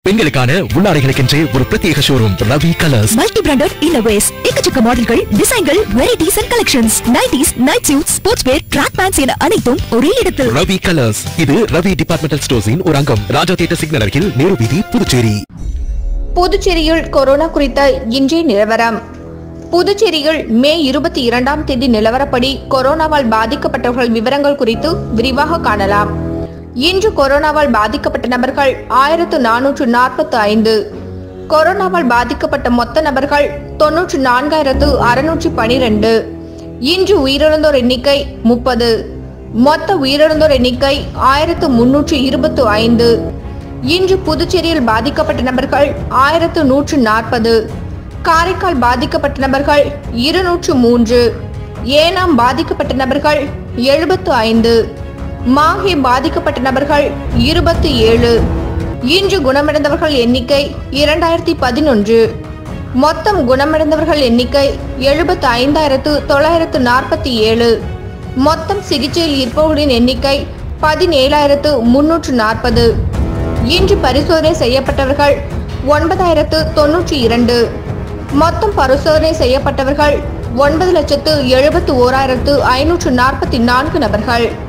பெண்களுக்கான உள்ளாடைகளுக்கென்றே ஒரு பிரத்யேக showroom Ravi colours multi branded innerwears எக்கச்சக்க மாடல்கள் டிசைன்கள் varieties and collections nighties night suit sports wear track pants என அனைத்தும் ஒரே இடத்தில் ரவி கலர்ஸ் இது ரவி டிபார்ட்மெண்டல் ஸ்டோர்ஸின் ஒரு அங்கம் ராஜா தியேட்டர் சிக்னல் அருகில் நேரு வீதி புதுச்சேரி புதுச்சேரியில் கொரோனா குறித்த இன்றைய நிலவரம் புதுச்சேரியில் மே இருபத்தி இரண்டாம் தேதி நிலவரப்படி கொரோனாவால் பாதிக்கப்பட்டவர்கள் விவரங்கள் குறித்து விரிவாக காணலாம் இன்று கொரோனாவால் பாதிக்கப்பட்ட நபர்கள் ஆயிரத்து நானூற்று நாற்பத்து ஐந்து கொரோனாவால் பாதிக்கப்பட்ட மொத்த நபர்கள் தொன்னூற்று நான்காயிரத்து அறுநூற்றி பனிரெண்டு இன்று உயிரிழந்தோர் எண்ணிக்கை முப்பது மொத்த உயிரிழந்தோர் எண்ணிக்கை ஆயிரத்து முன்னூற்று இருபத்து ஐந்து இன்று புதுச்சேரியில் பாதிக்கப்பட்ட நபர்கள் ஆயிரத்து நூற்று நாற்பது காரைக்கால் பாதிக்கப்பட்ட நபர்கள் இருநூற்று மூன்று ஏனாம் பாதிக்கப்பட்ட நபர்கள் எழுபத்து ஐந்து மாஹே பாதிக்கப்பட்ட நபர்கள் இருபத்தி ஏழு இன்று குணமடைந்தவர்கள் எண்ணிக்கை இரண்டாயிரத்தி பதினொன்று மொத்தம் குணமடைந்தவர்கள் எண்ணிக்கை எழுபத்து ஐந்தாயிரத்து தொள்ளாயிரத்து நாற்பத்தி ஏழு மொத்தம் சிகிச்சையில் இருப்பவர்களின் எண்ணிக்கை பதினேழாயிரத்து முன்னூற்று நாற்பது இன்று பரிசோதனை செய்யப்பட்டவர்கள் ஒன்பதாயிரத்து தொன்னூற்றி இரண்டு மொத்தம் பரிசோதனை செய்யப்பட்டவர்கள் ஒன்பது லட்சத்து எழுபத்து ஓராயிரத்து ஐநூற்று நாற்பத்தி நான்கு நபர்கள்